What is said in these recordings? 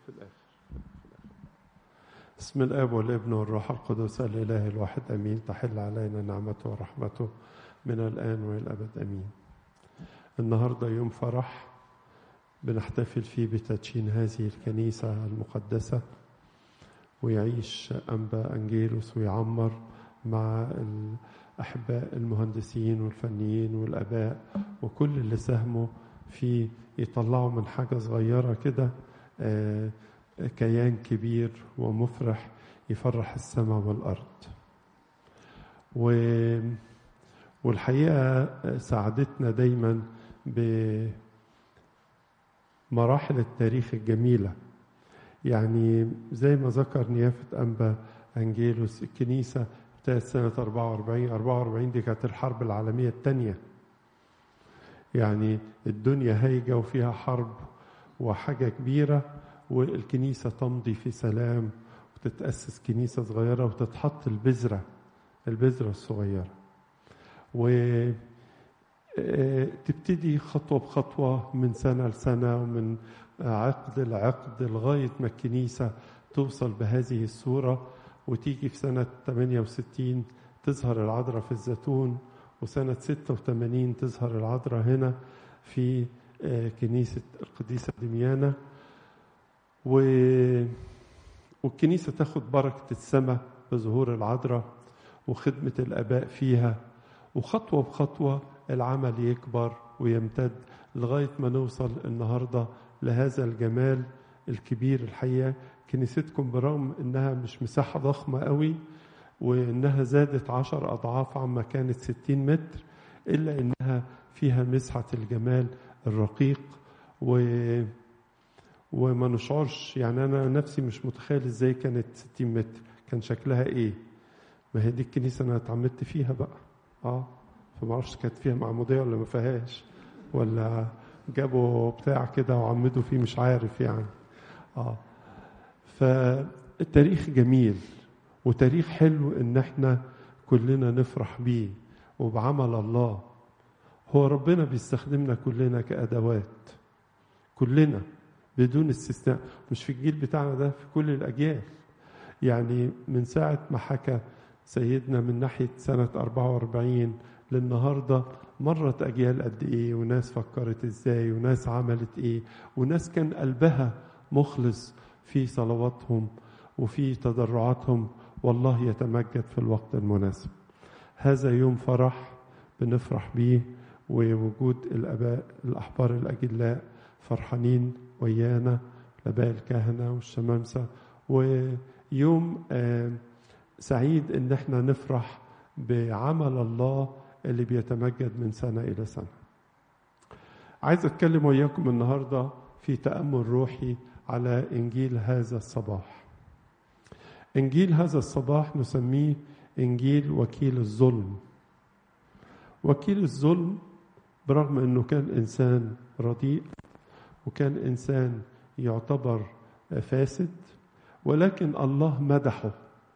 في الآخر بسم الآب والابن والروح القدس الإله الواحد أمين تحل علينا نعمته ورحمته من الآن وإلى الأبد أمين النهاردة يوم فرح بنحتفل فيه بتدشين هذه الكنيسة المقدسة ويعيش أنبا أنجيلوس ويعمر مع الأحباء المهندسين والفنيين والآباء وكل اللي ساهموا في يطلعوا من حاجة صغيرة كده كيان كبير ومفرح يفرح السماء والأرض و والحقيقة ساعدتنا دايما بمراحل التاريخ الجميلة يعني زي ما ذكر نيافة أنبا أنجيلوس الكنيسة ابتدت سنة 44 44 دي كانت الحرب العالمية الثانية يعني الدنيا هايجة وفيها حرب وحاجة كبيرة والكنيسة تمضي في سلام وتتأسس كنيسة صغيرة وتتحط البذرة البذرة الصغيرة وتبتدي خطوة بخطوة من سنة لسنة ومن عقد لعقد لغاية ما الكنيسة توصل بهذه الصورة وتيجي في سنة 68 تظهر العذراء في الزيتون وسنة 86 تظهر العذراء هنا في كنيسة القديسة دميانة و... والكنيسة تاخد بركة السماء بظهور العذراء وخدمة الآباء فيها وخطوة بخطوة العمل يكبر ويمتد لغاية ما نوصل النهاردة لهذا الجمال الكبير الحقيقة كنيستكم برغم إنها مش مساحة ضخمة قوي وإنها زادت عشر أضعاف عما كانت ستين متر إلا إنها فيها مسحة الجمال الرقيق و وما نشعرش يعني أنا نفسي مش متخيل إزاي كانت 60 متر كان شكلها إيه ما هي دي الكنيسة أنا اتعمدت فيها بقى آه فما اعرفش كانت فيها معمودية ولا ما فيهاش ولا جابوا بتاع كده وعمدوا فيه مش عارف يعني آه فالتاريخ جميل وتاريخ حلو إن إحنا كلنا نفرح بيه وبعمل الله هو ربنا بيستخدمنا كلنا كأدوات كلنا بدون استثناء مش في الجيل بتاعنا ده في كل الأجيال يعني من ساعة ما حكى سيدنا من ناحية سنة 44 للنهاردة مرت أجيال قد إيه وناس فكرت إزاي وناس عملت إيه وناس كان قلبها مخلص في صلواتهم وفي تضرعاتهم والله يتمجد في الوقت المناسب هذا يوم فرح بنفرح بيه ووجود الآباء الأحبار الأجلاء فرحانين ويانا الآباء الكهنة والشمامسة ويوم سعيد إن احنا نفرح بعمل الله اللي بيتمجد من سنة إلى سنة عايز أتكلم وياكم النهاردة في تأمل روحي على إنجيل هذا الصباح إنجيل هذا الصباح نسميه إنجيل وكيل الظلم وكيل الظلم برغم أنه كان إنسان رديء وكان إنسان يعتبر فاسد ولكن الله مدحه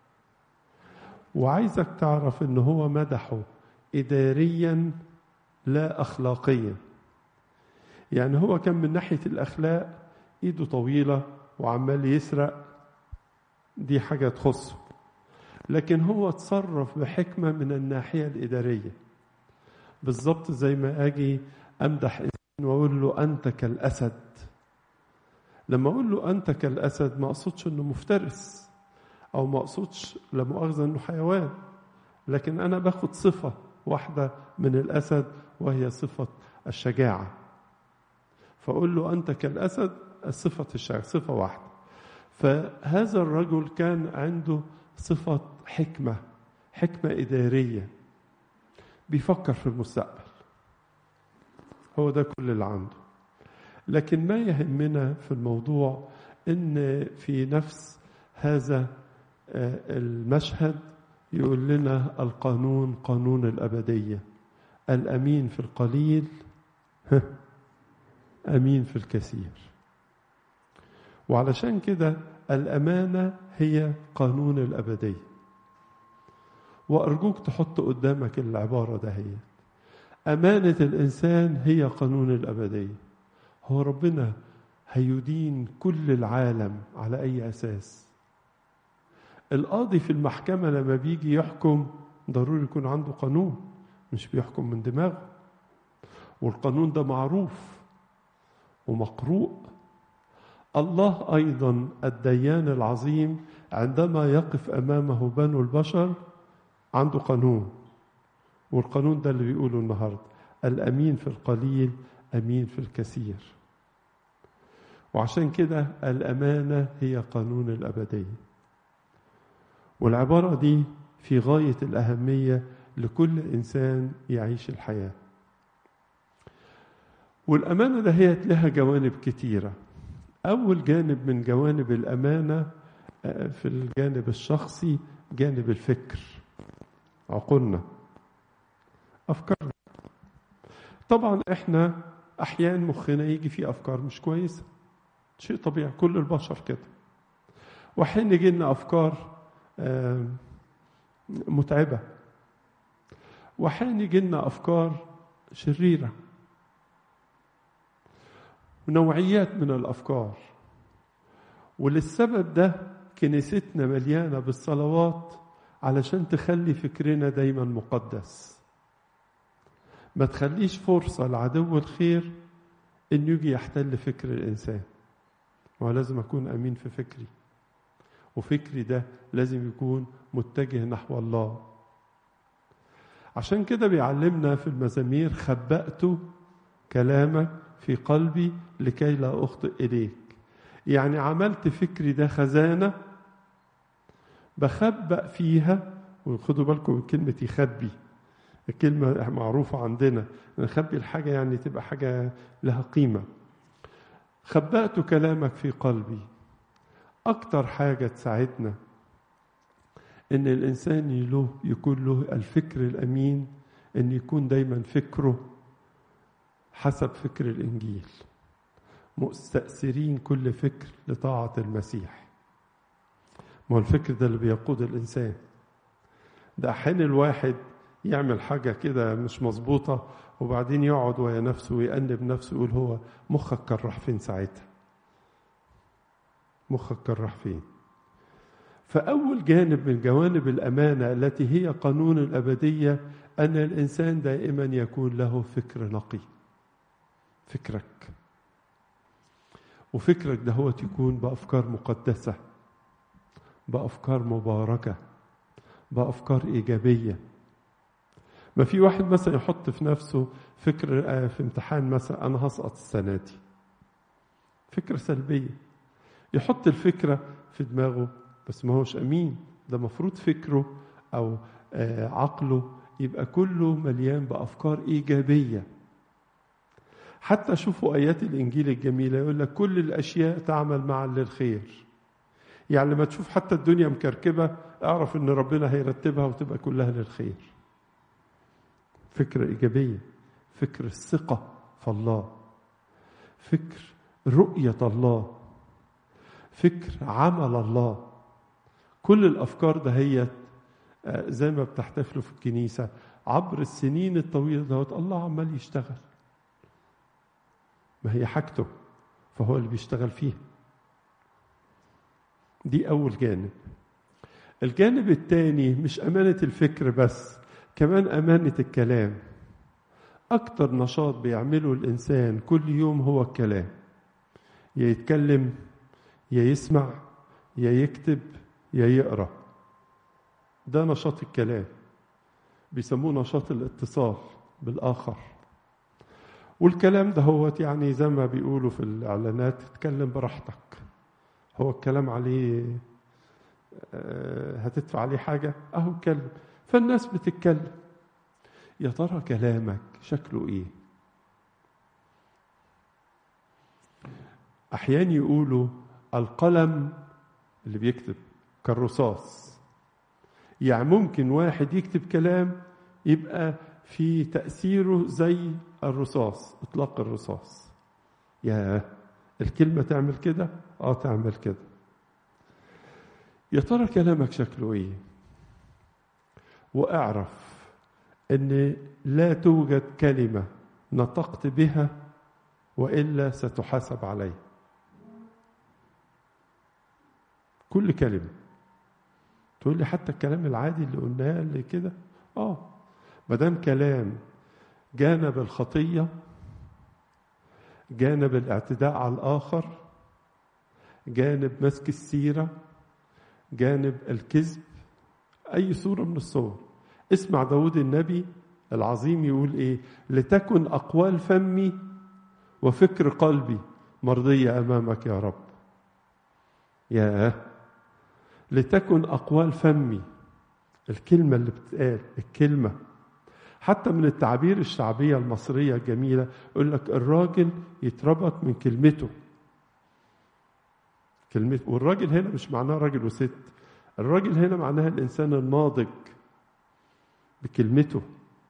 وعايزك تعرف أنه هو مدحه إداريا لا أخلاقيا يعني هو كان من ناحية الأخلاق إيده طويلة وعمال يسرق دي حاجة تخصه لكن هو تصرف بحكمة من الناحية الإدارية بالظبط زي ما أجي أمدح إنسان وأقول له أنت كالأسد لما أقول له أنت كالأسد ما أقصدش إنه مفترس أو ما أقصدش لا مؤاخذة إنه حيوان لكن أنا باخد صفة واحدة من الأسد وهي صفة الشجاعة فأقول له أنت كالأسد صفة الشجاعة صفة واحدة فهذا الرجل كان عنده صفة حكمة حكمة إدارية بيفكر في المستقبل هو ده كل اللي عنده لكن ما يهمنا في الموضوع ان في نفس هذا المشهد يقول لنا القانون قانون الابديه الامين في القليل امين في الكثير وعلشان كده الامانه هي قانون الابديه وارجوك تحط قدامك العباره دهيت أمانة الإنسان هي قانون الأبدية هو ربنا هيدين كل العالم على أي أساس القاضي في المحكمة لما بيجي يحكم ضروري يكون عنده قانون مش بيحكم من دماغه والقانون ده معروف ومقروء الله ايضا الديان العظيم عندما يقف امامه بنو البشر عنده قانون والقانون ده اللي بيقوله النهارده الامين في القليل امين في الكثير وعشان كده الامانه هي قانون الابديه والعباره دي في غايه الاهميه لكل انسان يعيش الحياه والامانه ده هي لها جوانب كتيره اول جانب من جوانب الامانه في الجانب الشخصي جانب الفكر عقولنا افكارنا طبعا احنا احيانا مخنا يجي فيه افكار مش كويسه شيء طبيعي كل البشر كده وحين يجي لنا افكار متعبه وحين يجي لنا افكار شريره ونوعيات من الافكار وللسبب ده كنيستنا مليانه بالصلوات علشان تخلي فكرنا دايما مقدس ما تخليش فرصه لعدو الخير انه يجي يحتل فكر الانسان ولازم اكون امين في فكري وفكري ده لازم يكون متجه نحو الله عشان كده بيعلمنا في المزامير خبأت كلامك في قلبي لكي لا أخطئ إليك يعني عملت فكري ده خزانة بخبأ فيها وخدوا بالكم من كلمة يخبي الكلمة معروفة عندنا نخبي الحاجة يعني تبقى حاجة لها قيمة خبأت كلامك في قلبي أكتر حاجة تساعدنا إن الإنسان له يكون له الفكر الأمين إن يكون دايما فكره حسب فكر الإنجيل مستأثرين كل فكر لطاعة المسيح ما هو الفكر ده اللي بيقود الإنسان ده أحيانا الواحد يعمل حاجة كده مش مظبوطة وبعدين يقعد ويا نفسه ويأنب نفسه يقول هو مخك كان راح فين ساعتها مخك كان راح فين فأول جانب من جوانب الأمانة التي هي قانون الأبدية أن الإنسان دائما يكون له فكر نقي فكرك وفكرك ده هو يكون بأفكار مقدسة بأفكار مباركة بأفكار إيجابية ما في واحد مثلا يحط في نفسه فكر في امتحان مثلا أنا هسقط السنة دي فكرة سلبية يحط الفكرة في دماغه بس ما هوش أمين ده مفروض فكره أو عقله يبقى كله مليان بأفكار إيجابية حتى شوفوا آيات الإنجيل الجميلة يقول لك كل الأشياء تعمل معا للخير يعني لما تشوف حتى الدنيا مكركبة اعرف إن ربنا هيرتبها وتبقى كلها للخير فكرة إيجابية فكر الثقة في الله فكر رؤية الله فكر عمل الله كل الأفكار دهيت زي ما بتحتفلوا في الكنيسة عبر السنين الطويلة دوت الله عمال يشتغل ما هي حاجته فهو اللي بيشتغل فيها دي أول جانب الجانب الثاني مش أمانة الفكر بس كمان أمانة الكلام أكتر نشاط بيعمله الإنسان كل يوم هو الكلام يا يتكلم يا يسمع يا يكتب يا يقرأ ده نشاط الكلام بيسموه نشاط الاتصال بالآخر والكلام ده هو يعني زي ما بيقولوا في الإعلانات تتكلم براحتك هو الكلام عليه هتدفع عليه حاجة أهو اتكلم فالناس بتتكلم يا ترى كلامك شكله ايه احيانا يقولوا القلم اللي بيكتب كالرصاص يعني ممكن واحد يكتب كلام يبقى في تأثيره زي الرصاص إطلاق الرصاص يا الكلمة تعمل كده اه تعمل كده يا ترى كلامك شكله ايه واعرف ان لا توجد كلمه نطقت بها والا ستحاسب عليه كل كلمة تقول لي حتى الكلام العادي اللي قلناه اللي كده اه ما دام كلام جانب الخطية جانب الاعتداء على الآخر جانب مسك السيرة جانب الكذب أي صورة من الصور اسمع داود النبي العظيم يقول إيه لتكن أقوال فمي وفكر قلبي مرضية أمامك يا رب يا لتكن أقوال فمي الكلمة اللي بتتقال الكلمة حتى من التعابير الشعبية المصرية الجميلة يقول لك الراجل يتربط من كلمته كلمته والراجل هنا مش معناه راجل وست الراجل هنا معناها الإنسان الناضج بكلمته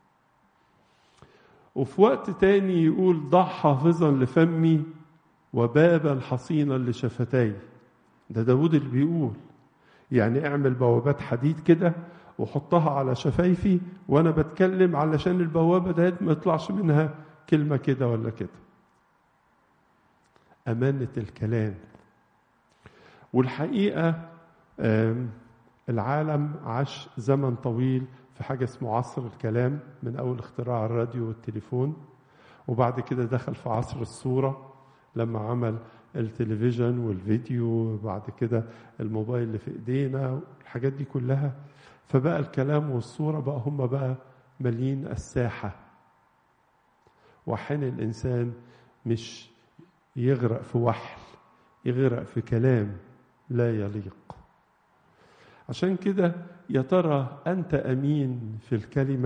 وفي وقت تاني يقول ضع حافظا لفمي وبابا حصينا لشفتي ده داود اللي بيقول يعني اعمل بوابات حديد كده وحطها على شفايفي وانا بتكلم علشان البوابه ده ما يطلعش منها كلمه كده ولا كده امانه الكلام والحقيقه العالم عاش زمن طويل في حاجه اسمه عصر الكلام من اول اختراع الراديو والتليفون وبعد كده دخل في عصر الصوره لما عمل التلفزيون والفيديو وبعد كده الموبايل اللي في ايدينا الحاجات دي كلها فبقى الكلام والصوره بقى هم بقى مالين الساحه وحين الانسان مش يغرق في وحل يغرق في كلام لا يليق عشان كده يا ترى انت امين في الكلمه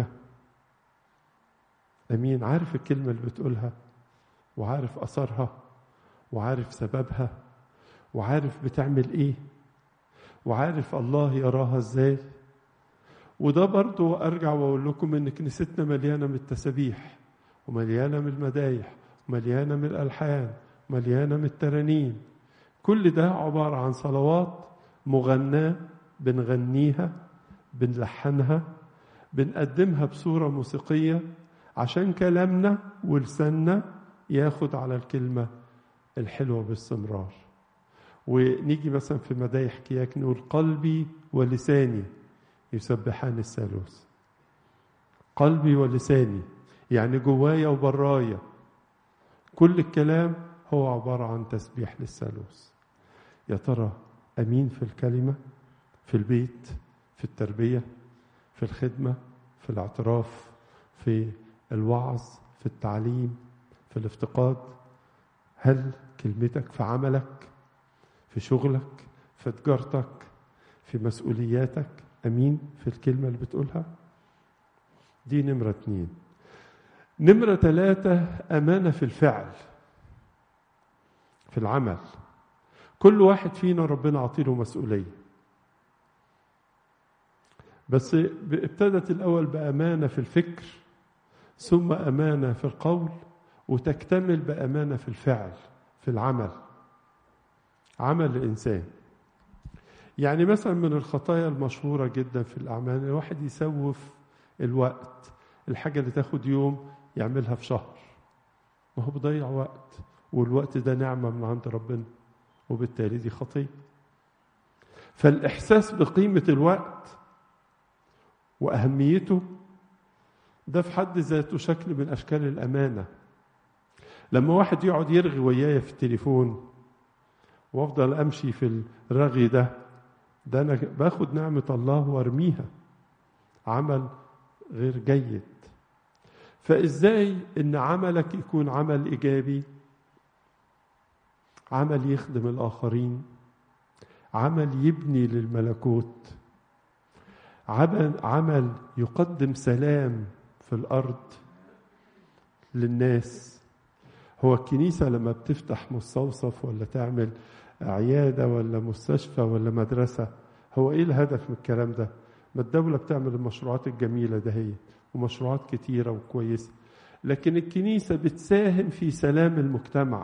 امين عارف الكلمه اللي بتقولها وعارف اثرها وعارف سببها وعارف بتعمل ايه وعارف الله يراها ازاي وده برضو ارجع واقول لكم ان كنيستنا مليانه من التسابيح ومليانه من المدايح ومليانه من الالحان ومليانه من الترانيم كل ده عباره عن صلوات مغناه بنغنيها بنلحنها بنقدمها بصوره موسيقيه عشان كلامنا ولساننا ياخد على الكلمه الحلوة باستمرار ونيجي مثلا في مدايح كياك نقول قلبي ولساني يسبحان الثالوث قلبي ولساني يعني جوايا وبرايا كل الكلام هو عبارة عن تسبيح للثالوث يا ترى أمين في الكلمة في البيت في التربية في الخدمة في الاعتراف في الوعظ في التعليم في الافتقاد هل كلمتك في عملك في شغلك في تجارتك في مسؤولياتك امين في الكلمه اللي بتقولها دي نمره اتنين نمره ثلاثه امانه في الفعل في العمل كل واحد فينا ربنا عطيله مسؤوليه بس ابتدت الاول بامانه في الفكر ثم امانه في القول وتكتمل بامانه في الفعل في العمل عمل الانسان يعني مثلا من الخطايا المشهوره جدا في الاعمال الواحد يسوف الوقت الحاجه اللي تاخد يوم يعملها في شهر ما هو بيضيع وقت والوقت ده نعمه من عند ربنا وبالتالي دي خطيه فالاحساس بقيمه الوقت واهميته ده في حد ذاته شكل من اشكال الامانه لما واحد يقعد يرغي ويايا في التليفون وافضل امشي في الرغي ده ده انا باخد نعمه الله وارميها عمل غير جيد فازاي ان عملك يكون عمل ايجابي عمل يخدم الاخرين عمل يبني للملكوت عمل عمل يقدم سلام في الارض للناس هو الكنيسة لما بتفتح مستوصف ولا تعمل عيادة ولا مستشفى ولا مدرسة هو إيه الهدف من الكلام ده؟ ما الدولة بتعمل المشروعات الجميلة ده هي ومشروعات كتيرة وكويسة لكن الكنيسة بتساهم في سلام المجتمع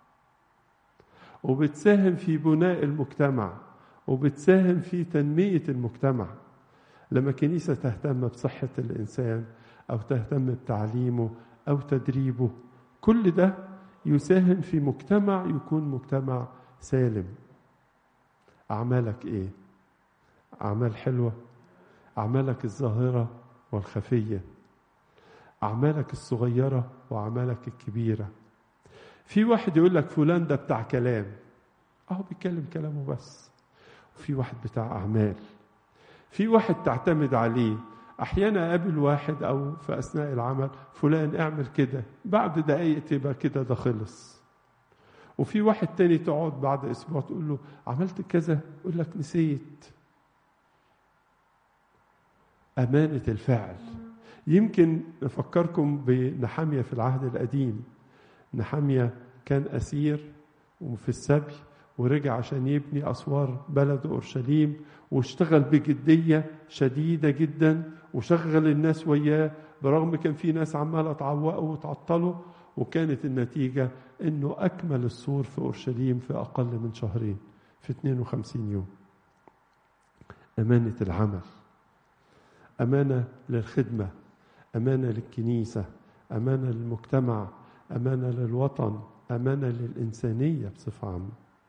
وبتساهم في بناء المجتمع وبتساهم في تنمية المجتمع لما كنيسة تهتم بصحة الإنسان أو تهتم بتعليمه أو تدريبه كل ده يساهم في مجتمع يكون مجتمع سالم أعمالك إيه أعمال حلوة أعمالك الظاهرة والخفية أعمالك الصغيرة وأعمالك الكبيرة في واحد يقول لك فلان ده بتاع كلام أهو بيتكلم كلامه بس وفي واحد بتاع أعمال في واحد تعتمد عليه أحيانا أقابل واحد أو في أثناء العمل فلان اعمل كده بعد دقايق تبقى كده ده خلص وفي واحد تاني تقعد بعد أسبوع تقول له عملت كذا يقول لك نسيت أمانة الفعل يمكن نفكركم بنحامية في العهد القديم نحامية كان أسير وفي السبي ورجع عشان يبني أسوار بلد أورشليم واشتغل بجدية شديدة جدا وشغل الناس وياه برغم كان في ناس عمالة تعوقه وتعطله وكانت النتيجة انه اكمل السور في اورشليم في اقل من شهرين في 52 يوم امانة العمل امانة للخدمة امانة للكنيسة امانة للمجتمع امانة للوطن امانة للانسانية بصفة عامة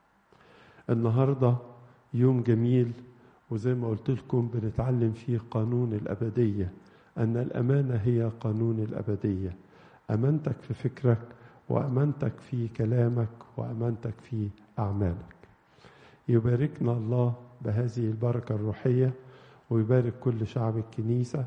النهاردة يوم جميل وزي ما قلت لكم بنتعلم فيه قانون الأبدية أن الأمانة هي قانون الأبدية أمانتك في فكرك وأمانتك في كلامك وأمانتك في أعمالك يباركنا الله بهذه البركة الروحية ويبارك كل شعب الكنيسة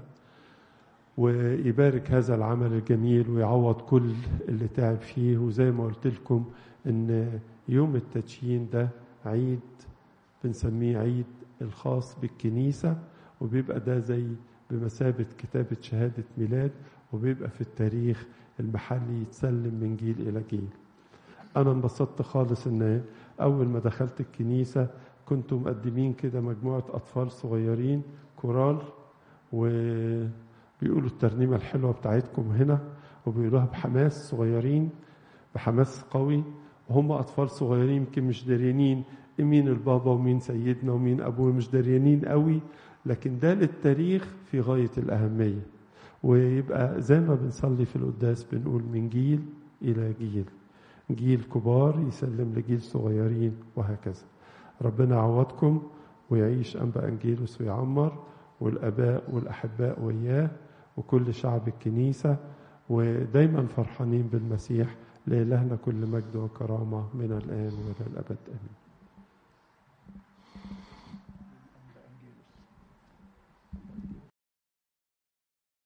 ويبارك هذا العمل الجميل ويعوض كل اللي تعب فيه وزي ما قلت لكم ان يوم التدشين ده عيد بنسميه عيد الخاص بالكنيسة وبيبقى ده زي بمثابة كتابة شهادة ميلاد وبيبقى في التاريخ المحلي يتسلم من جيل إلى جيل أنا انبسطت خالص إن أول ما دخلت الكنيسة كنتوا مقدمين كده مجموعة أطفال صغيرين كورال وبيقولوا الترنيمة الحلوة بتاعتكم هنا وبيقولوها بحماس صغيرين بحماس قوي وهم أطفال صغيرين يمكن مش داريانين مين البابا ومين سيدنا ومين أبوه مش داريانين قوي لكن ده للتاريخ في غاية الأهمية ويبقى زي ما بنصلي في القداس بنقول من جيل إلى جيل جيل كبار يسلم لجيل صغيرين وهكذا ربنا يعوضكم ويعيش أنبا أنجيلوس ويعمر والآباء والأحباء وياه وكل شعب الكنيسة ودايما فرحانين بالمسيح لإلهنا كل مجد وكرامة من الآن وإلى الأبد آمين